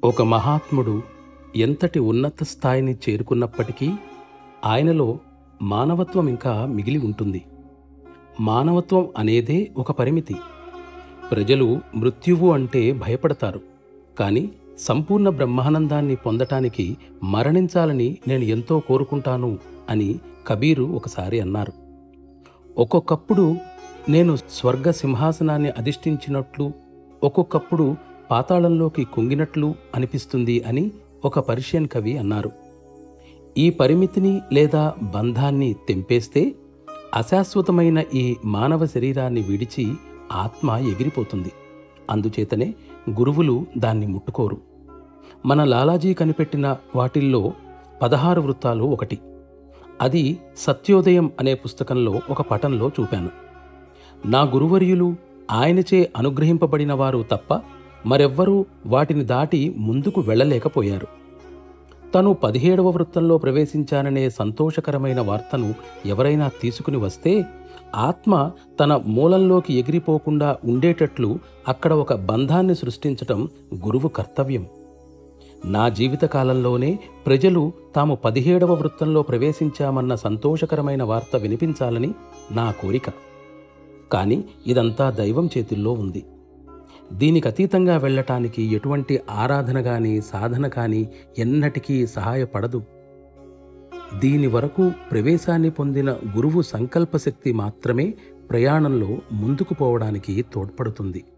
ఒక మహాత్ముడు ఎంతటి ఉన్నత స్థాయిని చేరుకున్నప్పటికీ ఆయనలో మానవత్వం ఇంకా మిగిలి ఉంటుంది మానవత్వం అనేదే ఒక పరిమితి ప్రజలు మృత్యువు అంటే భయపడతారు కానీ సంపూర్ణ బ్రహ్మానందాన్ని పొందటానికి మరణించాలని నేను ఎంతో కోరుకుంటాను అని కబీరు ఒకసారి అన్నారు ఒక్కొక్కప్పుడు నేను స్వర్గ సింహాసనాన్ని అధిష్ఠించినట్లు ఒక్కొక్కప్పుడు పాతాళంలోకి కుంగినట్లు అనిపిస్తుంది అని ఒక పర్షియన్ కవి అన్నారు ఈ పరిమితిని లేదా బంధాన్ని తెంపేస్తే అశాశ్వతమైన ఈ మానవ శరీరాన్ని విడిచి ఆత్మ ఎగిరిపోతుంది అందుచేతనే గురువులు దాన్ని ముట్టుకోరు మన లాలాజీ కనిపెట్టిన వాటిల్లో పదహారు వృత్తాలు ఒకటి అది సత్యోదయం అనే పుస్తకంలో ఒక పటంలో చూపాను నా గురువర్యులు ఆయనచే అనుగ్రహింపబడిన వారు తప్ప మరెవ్వరూ వాటిని దాటి ముందుకు వెళ్ళలేకపోయారు తను పదిహేడవ వృత్తంలో ప్రవేశించాననే సంతోషకరమైన వార్తను ఎవరైనా తీసుకుని వస్తే ఆత్మ తన మూలంలోకి ఎగిరిపోకుండా ఉండేటట్లు అక్కడ ఒక బంధాన్ని సృష్టించటం గురువు కర్తవ్యం నా జీవితకాలంలోనే ప్రజలు తాము పదిహేడవ వృత్తంలో ప్రవేశించామన్న సంతోషకరమైన వార్త వినిపించాలని నా కోరిక కానీ ఇదంతా దైవం చేతుల్లో ఉంది దీనికి అతీతంగా వెళ్ళటానికి ఎటువంటి ఆరాధన కానీ సాధన కానీ ఎన్నటికీ సహాయపడదు దీని వరకు ప్రవేశాన్ని పొందిన గురువు సంకల్పశక్తి మాత్రమే ప్రయాణంలో ముందుకు పోవడానికి తోడ్పడుతుంది